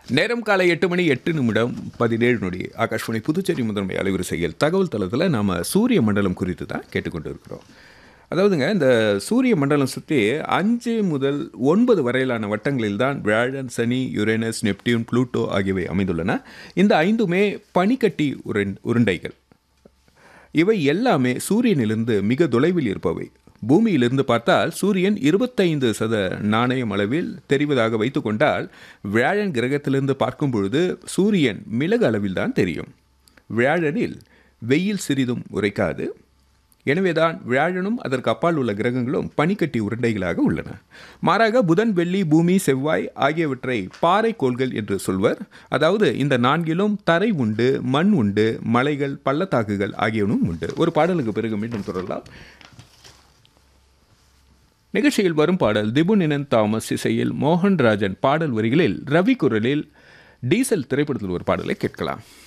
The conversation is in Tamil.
நேரம் காலை எட்டு மணி எட்டு நிமிடம் பதினேழு நொடி ஆகாஷ்வாணி புதுச்சேரி முதன்மை அலைவரிசையில் தகவல் தளத்தில் நாம் சூரிய மண்டலம் குறித்து தான் கேட்டுக்கொண்டு இருக்கிறோம் அதாவதுங்க இந்த சூரிய மண்டலம் சுற்றி அஞ்சு முதல் ஒன்பது வரையிலான வட்டங்களில் தான் வியாழன் சனி யுரேனஸ் நெப்டியூன் புளூட்டோ ஆகியவை அமைந்துள்ளன இந்த ஐந்துமே பனிக்கட்டி உருண் உருண்டைகள் இவை எல்லாமே சூரியனிலிருந்து மிக தொலைவில் இருப்பவை பூமியிலிருந்து பார்த்தால் சூரியன் இருபத்தைந்து சத நாணயம் அளவில் தெரிவதாக வைத்துக்கொண்டால் வியாழன் கிரகத்திலிருந்து பார்க்கும் பொழுது சூரியன் மிளகு அளவில் தான் தெரியும் வியாழனில் வெயில் சிறிதும் உரைக்காது எனவேதான் வியாழனும் அதற்கு அப்பால் உள்ள கிரகங்களும் பனிக்கட்டி உருண்டைகளாக உள்ளன மாறாக புதன் வெள்ளி பூமி செவ்வாய் ஆகியவற்றை பாறை கோள்கள் என்று சொல்வர் அதாவது இந்த நான்கிலும் தரை உண்டு மண் உண்டு மலைகள் பள்ளத்தாக்குகள் ஆகியவனும் உண்டு ஒரு பாடலுக்கு பிறகு மீண்டும் தொடரலாம் நிகழ்ச்சியில் வரும் பாடல் திபுனினன் தாமஸ் இசையில் மோகன்ராஜன் பாடல் வரிகளில் ரவி குரலில் டீசல் திரைப்படத்தில் ஒரு பாடலை கேட்கலாம்